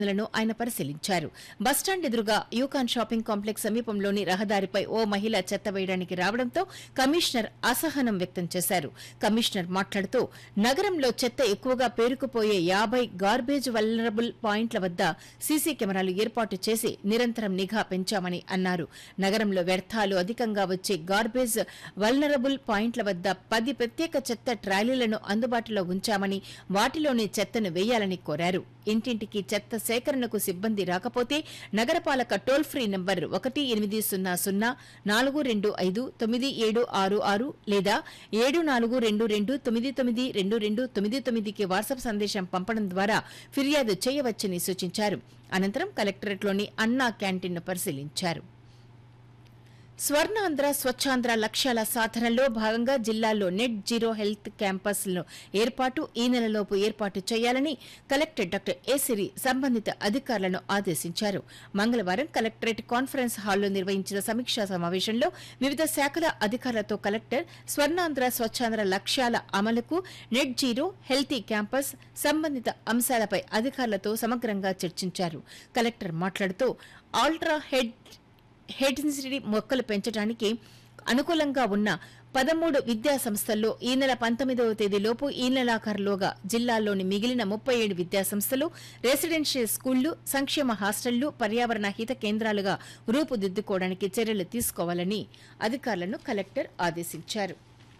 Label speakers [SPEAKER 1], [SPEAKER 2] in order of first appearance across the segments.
[SPEAKER 1] లను ఆయన పరిశీలించారు బస్టాండ్ ఎదురుగా యూకాన్ షాపింగ్ కాంప్లెక్స్ సమీపంలోని రహదారిపై ఓ మహిళ చెత్త వేయడానికి రావడంతో కమిషనర్ అసహనం వ్యక్తం చేశారు కమిషనర్ మాట్లాడుతూ నగరంలో చెత్త ఎక్కువగా పేరుకుపోయే యాభై గార్బేజ్ వల్నరబుల్ పాయింట్ల వద్ద సీసీ కెమెరాలు ఏర్పాటు చేసి నిరంతరం నిఘా పెంచామని అన్నారు నగరంలో వ్యర్థాలు అధికంగా వచ్చే గార్బేజ్ వల్నరబుల్ పాయింట్ల వద్ద పది ప్రత్యేక చెత్త ట్రాలీలను అందుబాటులో ఉంచామని వాటిలోని చెత్తను వేయాలని కోరారు ఇంటింటికి చెత్త సేకరణకు సిబ్బంది రాకపోతే నగరపాలక టోల్ ఫ్రీ నంబర్ ఒకటి ఎనిమిది సున్నా సున్నా నాలుగు రెండు ఐదు తొమ్మిది ఏడు ఆరు ఆరు లేదా ఏడు నాలుగు రెండు రెండు తొమ్మిది తొమ్మిది రెండు రెండు తొమ్మిది తొమ్మిదికి వాట్సాప్ సందేశం పంపడం ద్వారా ఫిర్యాదు చేయవచ్చని సూచించారు అనంతరం కలెక్టరేట్లోని అన్నా క్యాంటీన్ను పరిశీలించారు స్వర్ణాంధ్ర స్వచ్ఛాంధ్ర లక్ష్యాల సాధనలో భాగంగా జిల్లాలో నెట్ జీరో హెల్త్ క్యాంపస్లను ఏర్పాటు ఈ నెలలోపు ఏర్పాటు చేయాలని కలెక్టర్ డాక్టర్ ఏ సిరి సంబంధిత అధికారులను ఆదేశించారు మంగళవారం కలెక్టరేట్ కాన్ఫరెన్స్ హాల్లో నిర్వహించిన సమీక్షా సమావేశంలో వివిధ శాఖల అధికారులతో కలెక్టర్ స్వర్ణాంధ్ర స్వచ్ఛాంధ్ర లక్ష్యాల అమలుకు నెట్ జీరో హెల్తీ క్యాంపస్ సంబంధిత అంశాలపై అధికారులతో సమగ్రంగా చర్చించారు కలెక్టర్ మాట్లాడుతూ ఆల్ట్రా హెడ్ హెడ్ డెన్సిటీ మొక్కలు పెంచడానికి అనుకూలంగా ఉన్న పదమూడు విద్యా సంస్థల్లో ఈ నెల పంతొమ్మిదవ తేదీలోపు ఈ నెలాఖరులోగా జిల్లాలోని మిగిలిన ముప్పై ఏడు విద్యా సంస్థలు రెసిడెన్షియల్ స్కూళ్లు సంక్షేమ హాస్టళ్లు పర్యావరణ హిత కేంద్రాలుగా రూపుదిద్దుకోవడానికి చర్యలు తీసుకోవాలని అధికారులను కలెక్టర్ ఆదేశించారు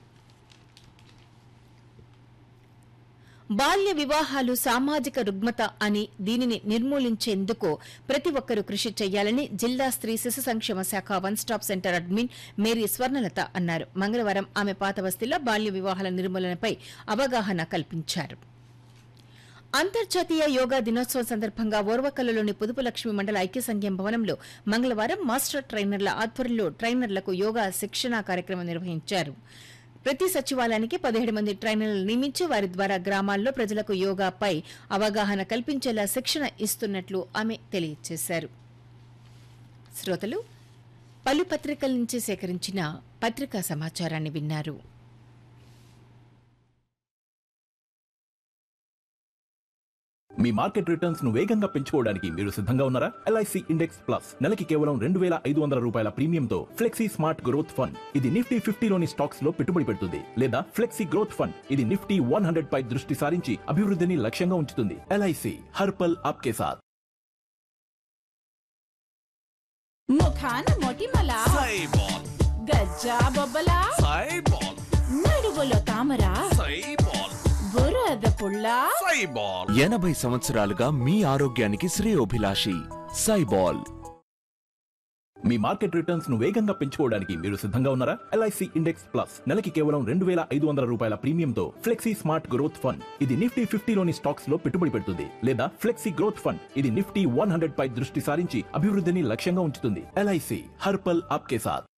[SPEAKER 1] బాల్య వివాహాలు సామాజిక రుగ్మత అని దీనిని నిర్మూలించేందుకు ప్రతి ఒక్కరూ కృషి చేయాలని జిల్లా స్త్రీ శిశు సంక్షేమ శాఖ one stop centre admin Mary Swarnalatha అన్నారు మంగళవారం ఆమె పాత బస్తీలో బాల్య వివాహాల నిర్మూలనపై అవగాహన కల్పించారు అంతర్జాతీయ యోగా దినోత్సవం సందర్భంగా ఓర్వకల్లులోని పొదుపు లక్ష్మి మండల ఐక్య సంఘం భవనంలో మంగళవారం మాస్టర్ ట్రైనర్ల ఆధ్వర్యంలో ట్రైనర్లకు యోగా శిక్షణా కార్యక్రమం నిర్వహించారు ప్రతి సచివాలయానికి పదిహేడు మంది ట్రైనర్లు నియమించి వారి ద్వారా గ్రామాల్లో ప్రజలకు యోగాపై అవగాహన కల్పించేలా శిక్షణ ఇస్తున్నట్లు ఆమె తెలియజేశారు శ్రోతలు పలు పత్రికల నుంచి సేకరించిన పత్రికా సమాచారాన్ని విన్నారు
[SPEAKER 2] మీ మార్కెట్ రిటర్న్స్ ను వేగంగా పెంచుకోవడానికి మీరు సిద్ధంగా ఉన్నారా ఎల్ఐసి ఇండెక్స్ ప్లస్ నెలకి కేవలం రెండు వేల ఐదు వందల రూపాయల ప్రీమియంతో ఫ్లెక్సీ స్మార్ట్ గ్రోత్ ఫండ్ ఇది నిఫ్టీ ఫిఫ్టీలోని స్టాక్స్ లో పెట్టుబడి పెడుతుంది లేదా ఫ్లెక్సీ గ్రోత్ ఫండ్ ఇది నిఫ్టీ వన్ హండ్రెడ్ పై దృష్టి సారించి అభివృద్ధిని లక్ష్యంగా ఉంచుతుంది ఎల్ఐసి హర్పల్ ఆప్కే సాత్
[SPEAKER 3] ముఖాన మొటిమల
[SPEAKER 4] సైబాల్
[SPEAKER 3] గజ్జా బొబ్బల
[SPEAKER 4] సైబాల్
[SPEAKER 3] నడువులో తామర
[SPEAKER 4] సైబాల్
[SPEAKER 3] బురద పుల్ల
[SPEAKER 4] సైబాల్
[SPEAKER 5] ఎనభై సంవత్సరాలుగా మీ ఆరోగ్యానికి శ్రేయోభిలాషి సైబాల్
[SPEAKER 2] మీ మార్కెట్ రిటర్న్స్ ను వేగంగా పెంచుకోవడానికి మీరు సిద్ధంగా ఉన్నారా ఎల్ఐసి ఇండెక్స్ ప్లస్ నెలకి కేవలం రెండు వేల ఐదు వందల రూపాయల ప్రీమియంతో ఫ్లెక్సీ స్మార్ట్ గ్రోత్ ఫండ్ ఇది నిఫ్టీ ఫిఫ్టీలోని స్టాక్స్ లో పెట్టుబడి పెడుతుంది లేదా ఫ్లెక్సీ గ్రోత్ ఫండ్ ఇది నిఫ్టీ వన్ హండ్రెడ్ పై దృష్టి సారించి అభివృద్ధిని లక్ష్యంగా ఉంచుతుంది ఎల్ఐసి హర్పల్ ఆప్కే సాత్